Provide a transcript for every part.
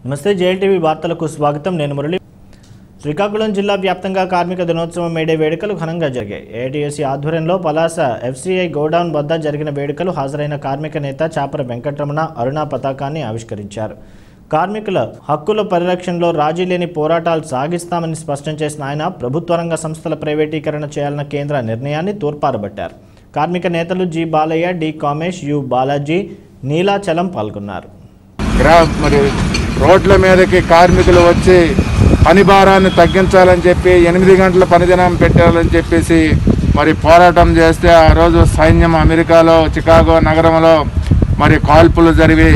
నమస్తే జేఎల్టీవీ వార్తలకు స్వాగతం నేను మురళి శ్రీకాకుళం జిల్లా వ్యాప్తంగా కార్మిక దినోత్సవం మేడే వేడుకలు ఘనంగా జరిగాయి ఏటీఎస్సీ ఆధ్వర్యంలో పలాస ఎఫ్సీఐ గోడౌన్ వద్ద జరిగిన వేడుకలు హాజరైన కార్మిక నేత చాపర వెంకటరమణ అరుణ పతాకాన్ని ఆవిష్కరించారు కార్మికుల హక్కుల పరిరక్షణలో రాజీ లేని పోరాటాలు సాగిస్తామని స్పష్టం చేసిన ఆయన ప్రభుత్వ రంగ సంస్థల ప్రైవేటీకరణ చేయాలన్న కేంద్ర నిర్ణయాన్ని తూర్పారబట్టారు కార్మిక నేతలు G Balayya D Kamesh U Balaji Neelachalam పాల్గొన్నారు గ్రా మరి రోడ్ల మీదకి కార్మికులు వచ్చి పని భారాన్ని తగ్గించాలని చెప్పి ఎనిమిది గంటల పనిదినం పెట్టాలని చెప్పేసి మరి పోరాటం చేస్తే ఆ రోజు సైన్యం అమెరికాలో చికాగో నగరంలో మరి కాల్పులు జరిగి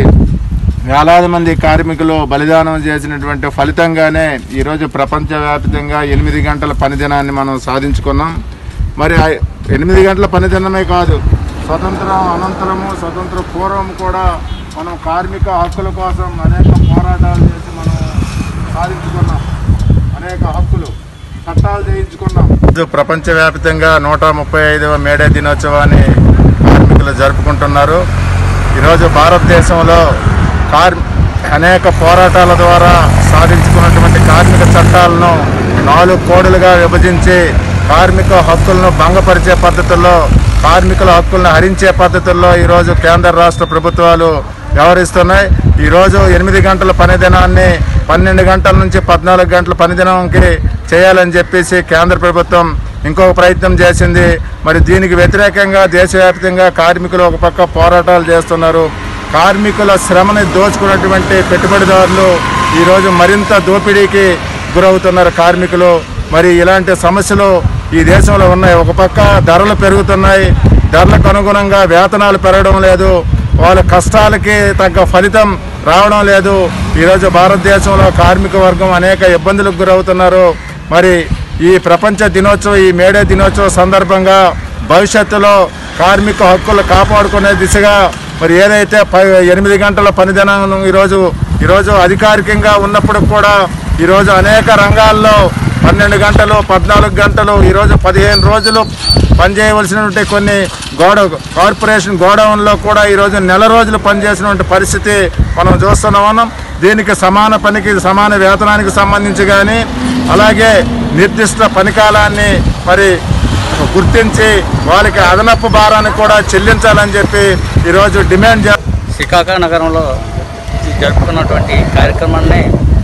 వేలాది మంది కార్మికులు బలిదానం చేసినటువంటి ఫలితంగానే ఈరోజు ప్రపంచవ్యాప్తంగా ఎనిమిది గంటల పనిదినాన్ని మనం సాధించుకున్నాం మరి ఆ ఎనిమిది గంటల పనిదినమే కాదు స్వతంత్రం అనంతరము స్వతంత్ర పూర్వం కూడా మనం కార్మిక హక్కుల కోసం అనేక పోరాటాలు చేసి మనం సాధించుకున్నాం అనేక హక్కులు చట్టాలు చేయించుకున్నాం ప్రపంచవ్యాప్తంగా నూట ముప్పై ఐదవ మేడే దినోత్సవాన్ని కార్మికులు జరుపుకుంటున్నారు ఈరోజు భారతదేశంలో కార్ అనేక పోరాటాల ద్వారా సాధించుకున్నటువంటి కార్మిక చట్టాలను నాలుగు కోడులుగా విభజించి కార్మిక హక్కులను భంగపరిచే పద్ధతుల్లో కార్మికుల హక్కులను హరించే పద్ధతుల్లో ఈరోజు కేంద్ర రాష్ట్ర ప్రభుత్వాలు వ్యవహరిస్తున్నాయి ఈరోజు ఎనిమిది గంటల పనిదినాన్ని పన్నెండు గంటల నుంచి పద్నాలుగు గంటల పనిదినంకి చేయాలని చెప్పేసి కేంద్ర ప్రభుత్వం ఇంకొక ప్రయత్నం చేసింది మరి దీనికి వ్యతిరేకంగా దేశవ్యాప్తంగా కార్మికులు ఒక పక్క పోరాటాలు చేస్తున్నారు కార్మికుల శ్రమని దోచుకున్నటువంటి పెట్టుబడిదారులు ఈరోజు మరింత దోపిడీకి గురవుతున్నారు కార్మికులు మరి ఇలాంటి సమస్యలు ఈ దేశంలో ఉన్నాయి ఒక పక్క ధరలు పెరుగుతున్నాయి ధరలకు అనుగుణంగా వేతనాలు పెరగడం లేదు వాళ్ళ కష్టాలకి తగ్గ ఫలితం రావడం లేదు ఈరోజు భారతదేశంలో కార్మిక వర్గం అనేక ఇబ్బందులకు గురవుతున్నారు మరి ఈ ప్రపంచ దినోత్సవం ఈ మేడే దినోత్సవం సందర్భంగా భవిష్యత్తులో కార్మిక హక్కులు కాపాడుకునే దిశగా మరి ఏదైతే ప ఎనిమిది గంటల పనిదినం ఈరోజు ఈరోజు అధికారికంగా ఉన్నప్పుడు కూడా ఈరోజు అనేక రంగాల్లో పన్నెండు గంటలు పద్నాలుగు గంటలు ఈరోజు పదిహేను రోజులు పనిచేయవలసినటువంటి కొన్ని గోడ కార్పొరేషన్ గోడౌన్లో కూడా ఈరోజు నెల రోజులు పనిచేసినటువంటి పరిస్థితి మనం చూస్తున్నాం దీనికి సమాన పనికి సమాన వేతనానికి సంబంధించి కానీ అలాగే నిర్దిష్ట పనికాలాన్ని మరి గుర్తించి వాళ్ళకి అదనపు భారాన్ని కూడా చెల్లించాలని చెప్పి ఈరోజు డిమాండ్ చే శ్రీకాకుళం నగరంలో జరుపుకున్నటువంటి కార్యక్రమాన్ని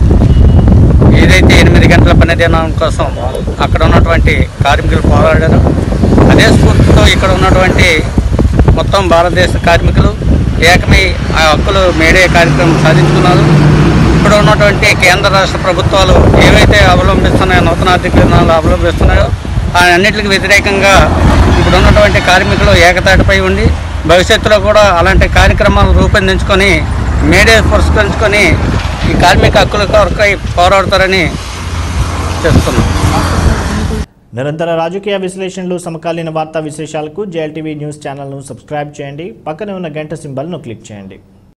ఏదైతే ఎనిమిది గంటల పనిదినం కోసం అక్కడ ఉన్నటువంటి కార్మికులు పోరాడారు అదే స్ఫూర్తితో ఇక్కడ ఉన్నటువంటి మొత్తం భారతదేశ కార్మికులు ఏకమై ఆ హక్కులు మేడే కార్యక్రమం సాధించుకున్నారు ఇప్పుడు ఉన్నటువంటి కేంద్ర రాష్ట్ర ప్రభుత్వాలు ఏవైతే అవలంబిస్తున్నాయో నూతన ఆర్థిక విధానాలు అవలంబిస్తున్నాయో ఆ అన్నిటికి వ్యతిరేకంగా ఇప్పుడు ఉన్నటువంటి కార్మికులు ఏకతాటిపై ఉండి భవిష్యత్తులో కూడా అలాంటి కార్యక్రమాలు రూపొందించుకొని మేడే పురస్కరించుకొని ఈ కార్మిక హక్కుల కొరకై పోరాడతారని చెప్తున్నాం నిరంతర రాజకీయ విశ్లేషణలు సమకాలీన వార్తా విశేషాలకు జేఎల్టీవీ న్యూస్ ఛానల్ను సబ్స్క్రైబ్ చేయండి పక్కనే ఉన్న గంట సింబల్ను క్లిక్ చేయండి